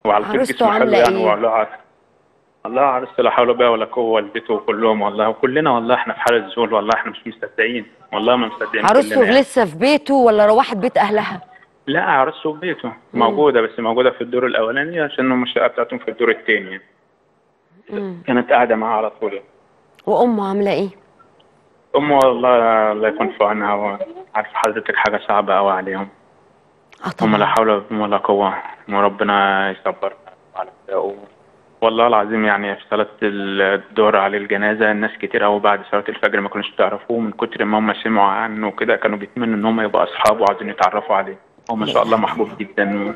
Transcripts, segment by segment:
وعلى طول عروسته جسمه حلو عاملة يعني إيه؟ والله عارف والله عروسته لا حول بها ولا قوه والدته وكلهم والله وكلنا والله احنا في حاله ذهول والله احنا مش مصدقين والله ما مصدقين عروسته كلنا يعني. لسه في بيته ولا روحت بيت اهلها لا عروسته في بيته موجوده بس موجوده في الدور الاولاني عشان هم الشقه بتاعتهم في الدور الثاني يعني. مم. كانت قاعده معاه على طول يعني. وامه عامله ايه امه والله الله يكون في عونها وعارف حضرتك حاجه صعبه قوي عليهم اه هم لا طبعا حول ولا قوة وربنا يصبر على كده والله العظيم يعني في صلاة الدور على الجنازة الناس كتير أوي بعد صلاة الفجر ما كانوش بيعرفوه من كتر ما هم سمعوا عنه وكده كانوا بيتمنوا إن هم يبقوا أصحابه وعايزين يتعرفوا عليه هو ما شاء الله محبوب جدا و-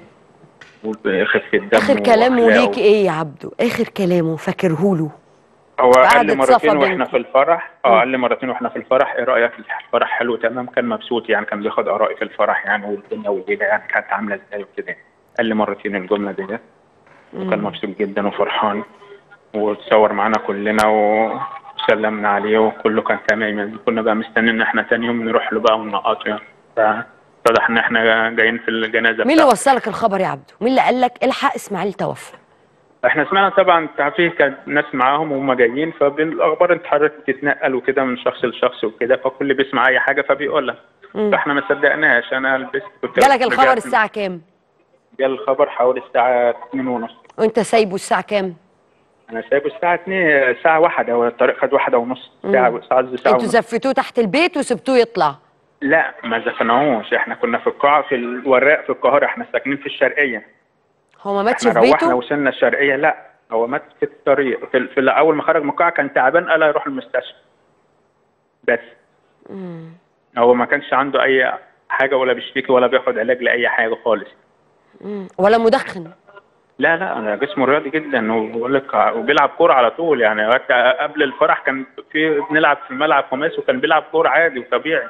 وبخفة دم اخر كلامه وأخلاقه. ليك ايه يا عبدو اخر كلامه فاكرهوله هو بعد قال لي اتصفى مرتين واحنا بينكم. في الفرح مم. اه قال لي مرتين واحنا في الفرح ايه رايك الفرح حلو تمام كان مبسوط يعني كان بياخد ارائي في الفرح يعني والدنيا والليله يعني كانت عامله ازاي وكده قال لي مرتين الجمله دي وكان مبسوط جدا وفرحان وتصور معانا كلنا وسلمنا عليه وكله كان تمام يعني كنا بقى مستنيين ان احنا تاني يوم نروح له بقى وننقطه يعني فاتضح ان احنا جايين في الجنازه مين اللي بتاعته. وصلك الخبر يا عبدو مين اللي قال لك الحق اسماعيل توفى احنا سمعنا طبعا في كان ناس معاهم وهم جايين فالاخبار اتحركت تتنقل وكده من شخص لشخص وكده فكل بيسمع اي حاجه فبيقولها مم. فاحنا ما صدقناش انا لبست كنت جالك الخبر رجعت- الساعه كام جال الخبر حوالي الساعه 2 ونص وانت سايبه الساعه كام انا سايبه الساعه 2 الساعه 1 هو الطريق خد واحدة ونص ساعه ساعه قصدي ساعه انتوا ونص زفتوه تحت البيت وسبتوه يطلع لا ما زفناهوش احنا كنا في القاعه في الوراق في القاهره احنا ساكنين في الشرقيه هو ما ماتش احنا في روحنا بيته وصلنا الشرقيه لا هو مات في الطريق في, في اول ما خرج من القاعه كان تعبان قال يروح المستشفى بس مم. هو ما كانش عنده اي حاجه ولا بيشتكي ولا بياخد علاج لاي حاجه خالص مم. ولا مدخن لا لا انا جسمه رياضي جدا وبقول لك وبيلعب كوره على طول يعني وقت قبل الفرح كان في بنلعب في الملعب خماس وكان بيلعب كوره عادي وطبيعي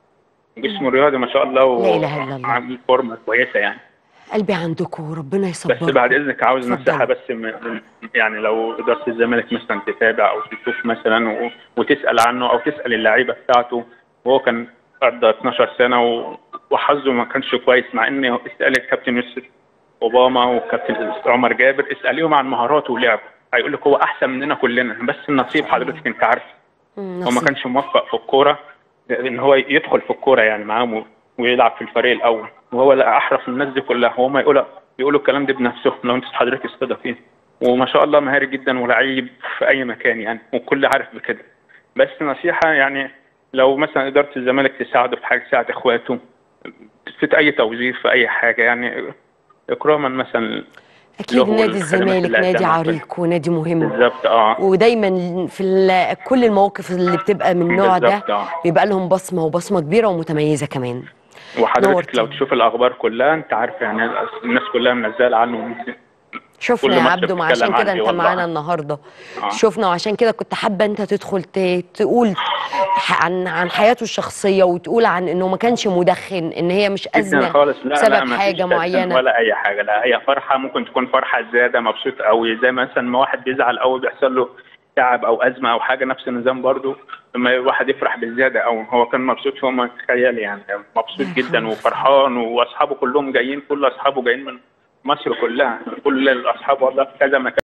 جسمه رياضي ما شاء الله لا إله إلا الله. وعامل فورمه كويسه يعني قلبي عندكم وربنا بس يصبركم بعد اذنك عاوز اتفضل. نصيحه بس من يعني لو اداره الزمالك مثلا تتابع او تشوف مثلا و- وتسال عنه او تسال اللعيبه بتاعته وهو كان قضى 12 سنه و- وحظه ما كانش كويس مع ان اسال الكابتن يوسف اوباما والكابتن عمر جابر اساليهم عن مهاراته ولعبه هيقول لك هو احسن مننا كلنا بس النصيب حضرتك انت عارف مم. هو ما نصيب. كانش موفق في الكوره ان هو يدخل في الكوره يعني معاهم و- ويلعب في الفريق الاول وهو لا احرف من الناس دي كلها وهم يقولوا يقولوا الكلام ده بنفسهم لو انت حضرتك استضافين وما شاء الله مهاري جدا ولعيب في اي مكان يعني والكل عارف بكده بس نصيحه يعني لو مثلا اداره الزمالك تساعده في حاجه تساعد اخواته في اي توظيف في اي حاجه يعني اكراما مثلا اكيد له نادي الخدمات الزمالك اللي نادي قدمها. عريق ونادي مهم بالظبط اه ودايما في ال- كل المواقف اللي بتبقى من النوع ده بالظبط اه بيبقى لهم بصمه وبصمه كبيره ومتميزه كمان وحضرتك نورتي. لو تشوف الاخبار كلها انت عارف يعني الناس كلها منزله عنه شفنا كل يا ماتش عبدو ما بتتكلم عشان كده عني انت والله. معانا النهارده آه. شفنا وعشان كده كنت حابه انت تدخل ت- تقول ح- عن عن حياته الشخصيه وتقول عن انه ما كانش مدخن ان هي مش جدا ازمه خالص لا بسبب لا ما فيش حاجة تأثير معينة. ولا اي حاجه لا هي فرحه ممكن تكون فرحه زياده مبسوط قوي زي مثلا ما واحد بيزعل قوي بيحصل له تعب او ازمه او حاجه نفس النظام برضو لما الواحد يفرح بالزياده او هو كان مبسوط فوق ما تخيل يعني مبسوط جدا وفرحان واصحابه كلهم جايين كل اصحابه جايين من مصر كلها كل الاصحاب والله في كذا مكان